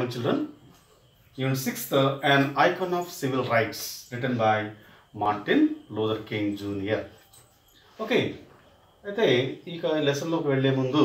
morning, children. Unit 6th, An Icon of Civil Rights, written by Martin Luther King Jr. Okay అయితే ఇక లెసన్లోకి వెళ్ళే ముందు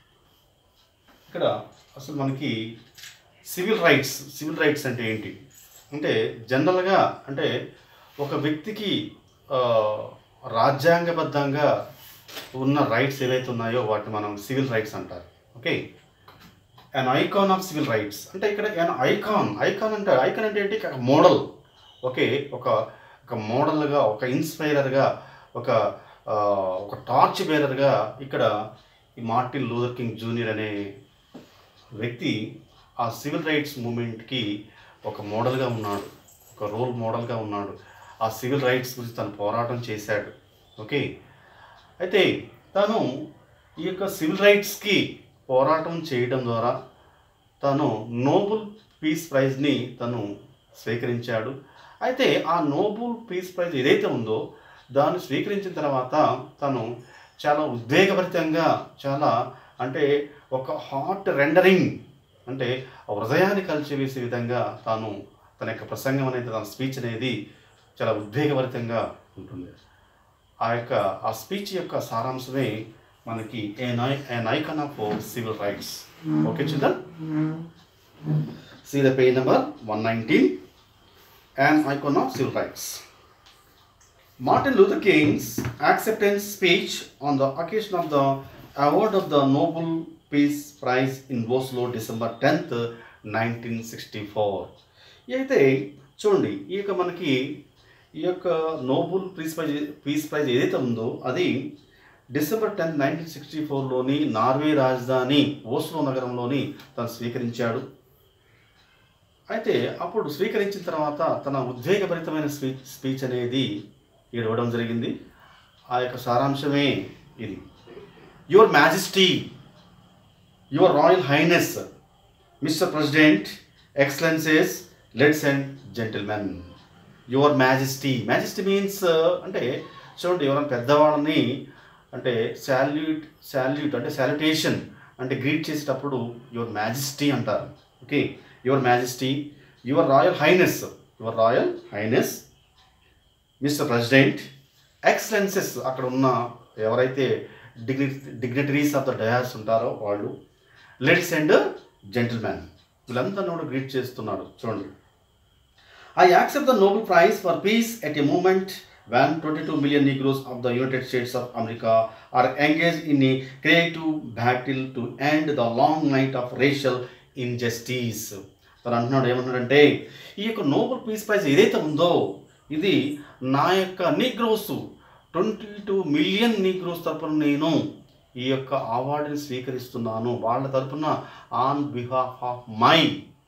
ఇక్కడ అసలు మనకి సివిల్ రైట్స్ సివిల్ రైట్స్ అంటే ఏంటి అంటే జనరల్గా అంటే ఒక వ్యక్తికి ఆ, రాజ్యాంగబద్ధంగా ఉన్న రైట్స్ ఏవైతే ఉన్నాయో వాటిని మనం సివిల్ రైట్స్ అంటారు okay an icon of civil rights అంటే ఇక్కడ అన్ ఐకాన్ ఐకాన్ అంటే ఐకాన్ అంటే ఏంటి ఒక మోడల్ ఓకే ఒక ఒక మోడల్గా ఒక ఇన్స్పైరర్గా ఒక ఆ, ఒక టార్చ్ బేరర్గా ఇక్కడ ఈ మార్టిన్ లూథర్ కింగ్ జూనియర్ అనే వ్యక్తి ఆ సివిల్ రైట్స్ మూమెంట్కి ఒక మోడల్గా ఉన్నాడు ఒక రోల్ మోడల్గా ఉన్నాడు ఆ సివిల్ రైట్స్ గురించి తను పోరాటం చేశాడు ఓకే అయితే తను ఈ యొక్క సివిల్ రైట్స్కి పోరాటం చేయడం ద్వారా తను నోబుల్ పీస్ ప్రైజ్ని తను స్వీకరించాడు అయితే ఆ నోబుల్ పీస్ ప్రైజ్ ఏదైతే ఉందో దాన్ని స్వీకరించిన తర్వాత తను చాలా ఉద్వేగభరితంగా చాలా అంటే ఒక హార్ట్ రెండరింగ్ అంటే ఆ హృదయాన్ని కలిచివేసే విధంగా తాను తన యొక్క ప్రసంగం అనేది తన స్పీచ్ అనేది చాలా ఉద్వేగభరితంగా ఉంటుంది ఆ యొక్క ఆ స్పీచ్ యొక్క సారాంశమే మనకి an icon of civil rights okay children See the page number 119 An icon of civil rights. Martin Luther King's acceptance speech on the occasion of the award of the Nobel Peace Prize in Oslo, December 10th, 1964. అయితే చూడండి ఈ యొక్క మనకి ఈ యొక్క Nobel peace prize peace prize ఏదైతే ఉందో అది డిసెంబర్ టెన్త్ నైన్టీన్ సిక్స్టీ ఫోర్లోని నార్వే రాజధాని ఓస్లో నగరంలోని తను స్వీకరించాడు అయితే అప్పుడు స్వీకరించిన తర్వాత తన ఉద్వేగభరితమైన స్పీచ్ స్పీచ్ అనేది ఇక్కడ ఇవ్వడం జరిగింది ఆ యొక్క సారాంశమే ఇది your majesty your royal highness mister president excellencies ladies and gentlemen your majesty majesty means అంటే చూడండి ఎవరైనా పెద్దవాళ్ళని అంటే శాల్యూట్ శాల్యూట్ అంటే శాల్యుటేషన్ అంటే గ్రీట్ చేసేటప్పుడు యువర్ మ్యాజెస్టీ అంటారు okay your majesty your royal highness your royal highness mister president excellencies అక్కడ ఉన్న ఎవరైతే డిగ్ని డిగ్నిటరీస్ ఆఫ్ ద డయాస్ ఉంటారో వాళ్ళు లెట్స్ అండ్ జెంటిల్మెన్ వీళ్ళంతా కూడా గ్రీట్ చేస్తున్నాడు చూడండి I accept the Nobel prize for peace at a moment when 22 million Negroes of the United States of America are engaged in a creative battle to end the long night of racial injustice. తను అంటున్నాడు ఏమంటున్నాడంటే ఈ యొక్క Nobel peace prize ఏదైతే ఉందో ఇది నా యొక్క Negroes twenty two million Negroes తరపున నేను ఈ యొక్క అవార్డుని స్వీకరిస్తున్నాను వాళ్ళ తరపున on behalf of my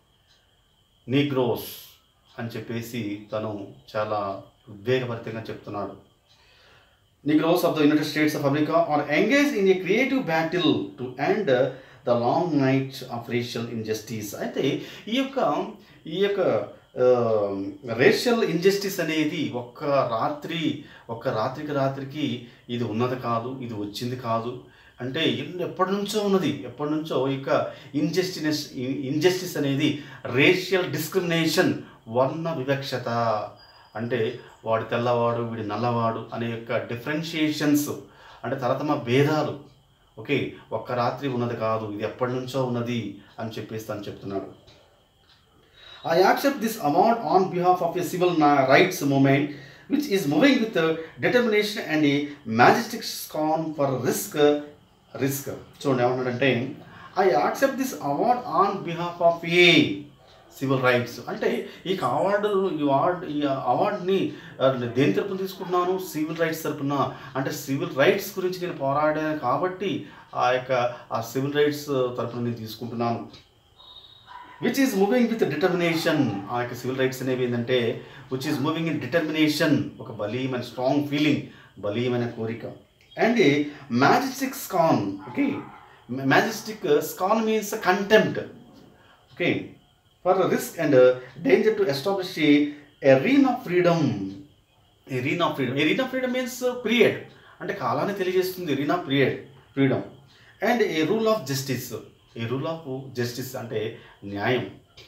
Negroes అని చెప్పేసి తను చాలా ఉద్వేగభరితంగా చెప్తున్నాడు Negroes of the United States of America are engaged in a creative battle to end the long night of racial injustice. అయితే ఈ యొక్క ఈ యొక్క రేషియల్ ఇంజస్టిస్ అనేది ఒక్క రాత్రి ఒక్క రాత్రికి రాత్రికి ఇది ఉన్నది కాదు ఇది వచ్చింది కాదు అంటే ఎన్ని- ఎప్పటి నుంచో ఉన్నది ఎప్పటి నుంచో ఈ యొక్క ఇంజస్టినెస్ ఇంజస్టిస్ అనేది రేషియల్ డిస్క్రిమినేషన్ వర్ణ వివక్షత అంటే వాడు తెల్లవాడు వీడి నల్లవాడు అనే యొక్క డిఫరెన్షియేషన్స్ అంటే తరతమ భేదాలు ఓకే ఒక్క రాత్రి ఉన్నది కాదు ఇది ఎప్పటి నుంచో ఉన్నది అని చెప్పేసి తను చెప్తున్నాడు I accept this award on behalf of a civil rights movement which is moving with determination and a majestic scorn for risk risk చూడండి ఏమన్నాడంటే I accept this award on behalf of a civil rights అంటే ఈ award ఈ award ఈ అవార్డుని ఆ, దేని తరపున తీసుకుంటున్నాను సివిల్ రైట్స్ తరపున అంటే సివిల్ రైట్స్ గురించి నేను పోరాడాను కాబట్టి ఆ యొక్క ఆ సివిల్ రైట్స్ తరపున నేను తీసుకుంటున్నాను which is moving with determination ఆ యొక్క సివిల్ రైట్స్ అనేవి ఏంటంటే which is moving in determination ఒక బలీయమైన స్ట్రాంగ్ ఫీలింగ్ బలీయమైన కోరిక and majestic scorn okay majestic scorn means contempt okay for risk and danger to establish a reign of freedom a reign of freedom a reign of freedom means period అంటే కాలాన్ని తెలియజేస్తుంది reign of period freedom and a rule of justice a rule of justice అంటే న్యాయం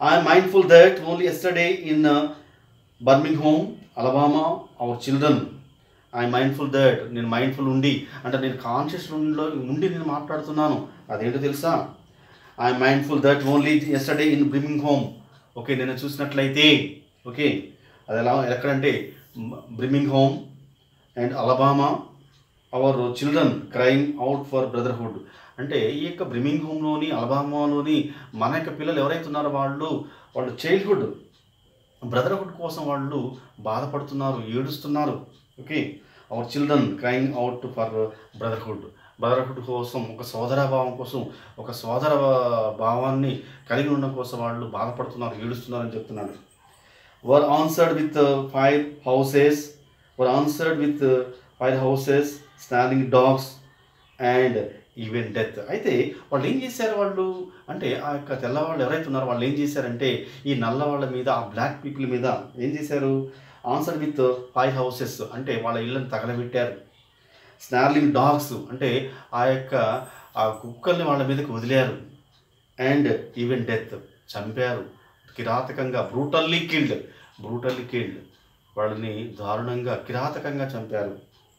I'm mindful that only yesterday in Birmingham Alabama our children I mindful that నేను mindful ఉండి అంటే నేను conscious ఉండిలో ఉండి నేను మాట్లాడుతున్నాను అదేంటో తెలుసా I mindful that only yesterday in Birmingham okay నేను చూసినట్లయితే ఓకే అది ఎలా ఎక్కడంటే Birmingham and Alabama our children crying out for brotherhood అంటే ఈ యొక్క బ్రిమింగ్ హోమ్లోని అలబామాలోని మన యొక్క పిల్లలు ఎవరైతే ఉన్నారో వాళ్ళు వాళ్ళు చైల్డ్హుడ్ బ్రదర్హుడ్ కోసం వాళ్ళు బాధపడుతున్నారు ఏడుస్తున్నారు okay our children crying out for brotherhood brotherhood కోసం ఒక సోదర భావం కోసం ఒక సోదర భావాన్ని కలిగి ఉండడం కోసం వాళ్ళు బాధపడుతున్నారు ఏడుస్తున్నారని చెప్తున్నాడు were answered with fire hoses were answered with fire hoses standing dogs and even death అయితే వాళ్ళు ఏం చేశారు వాళ్ళు అంటే ఆ యొక్క తెల్లవాళ్ళు ఎవరైతే ఉన్నారో వాళ్ళు ఏం చేశారంటే ఈ నల్ల వాళ్ళ మీద ఆ బ్లాక్ పీపుల్ మీద ఏం చేశారు ఆన్సర్ విత్ ఫైవ్ హౌసెస్ అంటే వాళ్ళ ఇళ్ళని తగలబెట్టారు స్నార్లింగ్ డాగ్స్ అంటే ఆ యొక్క ఆ కుక్కల్ని వాళ్ళ మీదకి వదిలారు అండ్ ఈవెన్ డెత్ చంపారు కిరాతకంగా బ్రూటల్లీ కిల్డ్ బ్రూటల్లీ కిల్డ్ వాళ్ళని దారుణంగా కిరాతకంగా చంపారు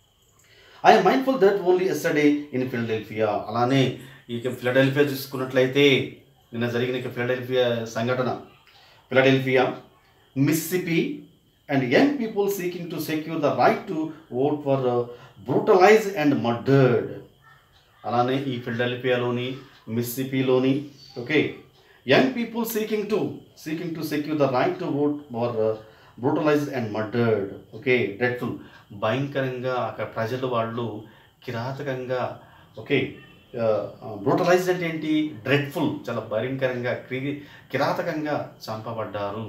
I mindful that only yesterday in Philadelphia అలానే ఈ ఫిలడెల్ఫియా చూసుకున్నట్లయితే నిన్న జరిగిన ఈ ఫిలడెల్ఫియా సంఘటన Philadelphia Mississippi and young people seeking to secure the right to vote were brutalize and murdered అలానే ఈ ఫిలడెల్ఫియాలోని మిస్సిపిలోని okay young people seeking to seeking to secure the right to vote were brutalized and murdered okay dreadful భయంకరంగా అక్కడ ప్రజలు వాళ్ళు కిరాతకంగా okay బ్రూటలైజ్డ్ అంటే ఏంటి డ్రెడ్ఫుల్ చాలా భయంకరంగా క్రి కిరాతకంగా చంపబడ్డారు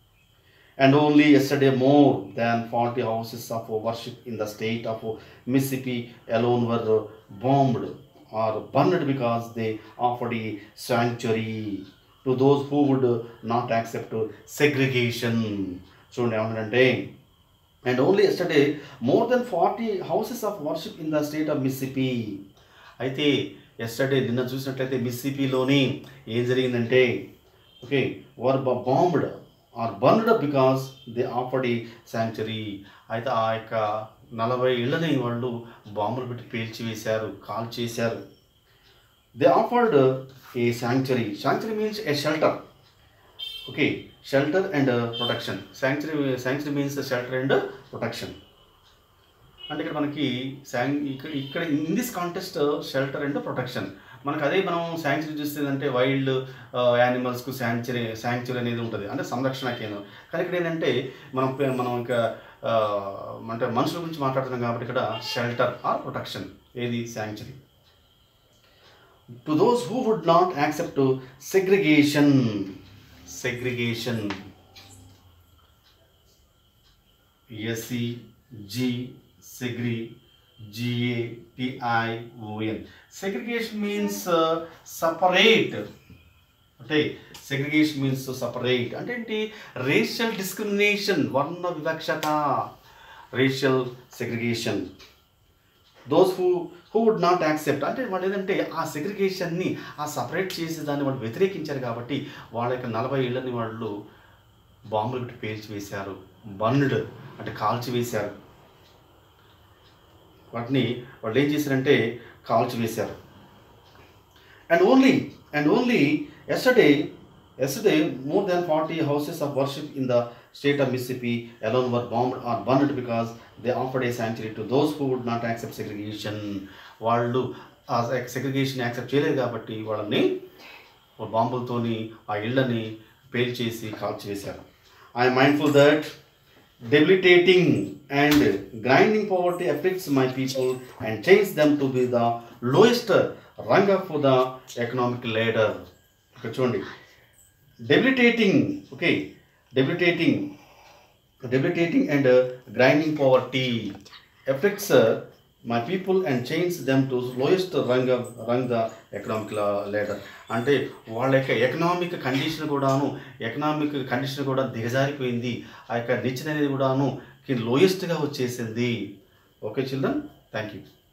and only yesterday more than forty houses of worship in the state of Mississippi alone were bombed or burned because they offered ఈ sanctuary to those who would not accept segregation చూడండి ఏమంటారంటే and only yesterday more than forty houses of worship in the state of Mississippi అయితే yesterday నిన్న చూసినట్లయితే మిస్సిపిలోని ఏం జరిగిందంటే okay were bombed or burned because they offered ఈ sanctuary అయితే ఆ యొక్క నలభై ఇళ్ళని వాళ్ళు బాంబులు పెట్టి పేల్చివేశారు కాల్ చేశారు they offered a sanctuary sanctuary means a shelter okay shelter and protection sanctuary sanctuary means shelter and protection అంటే ఇక్కడ మనకి శాంక్ ఇక్కడ ఇక్కడ in this context shelter and protection మనకు అదే మనం శాంక్చురీ చూస్తే అంటే వైల్డ్ యానిమల్స్కు శాంక్చురీ శాంక్చురీ అనేది ఉంటుంది అంటే సంరక్షణ కేంద్రం కానీ ఇక్కడ ఏంటంటే మనం పే- మనం ఇంకా ఆ, అంటే మనుషుల గురించి మాట్లాడుతున్నాం కాబట్టి ఇక్కడ షెల్టర్ ఆర్ ప్రొటెక్షన్ ఏది sanctuary to those who would not accept segregation segregation S C G segregation segregation means separate అంటే సెగ్రిగేషన్ మీన్స్ సపరేట్ అంటే ఏంటి రేషియల్ డిస్క్రిమినేషన్ వర్ణ వివక్షత racial segregation those who who would not accept అంటే వాళ్ళు ఏంటంటే ఆ సెగ్రిగేషన్ని ఆ సపరేట్ చేసి దాన్ని వాళ్ళు వ్యతిరేకించారు కాబట్టి వాళ్ళ యొక్క నలభై ఏళ్ళని వాళ్ళు బాంబులు పెట్టి పేల్చి వేశారు బర్న్డ్ అంటే కాల్చి వేశారు వాటిని వాళ్ళు ఏం చేశారంటే కాల్చి వేశారు and only and only yesterday yesterday more than forty houses of worship in the state of Mississippi alone were bombed or burned because they offered a sanctuary to those who would not accept segregation వాళ్ళు ఆ segregation accept చేయలేదు కాబట్టి వాళ్ళని బాంబులతోని ఆ ఇళ్ళని పేల్చేసి కాల్చివేశారు I mindful that debilitating and grinding poverty afflicts my people and changes them to be the lowest rung up for the economic ladder ఇక్కడ చూడండి debilitating okay debilitating debilitating and grinding poverty affects my people and chains them to lowest rung rung the economic ladder అంటే వాళ్ళ యొక్క economic condition కూడాను economic condition కూడా దిగజారిపోయింది ఆ యొక్క నిచ్చెన అనేది కూడాను లోయెస్ట్గా వచ్చేసింది ఓకే చిల్డ్రన్ థ్యాంక్ యూ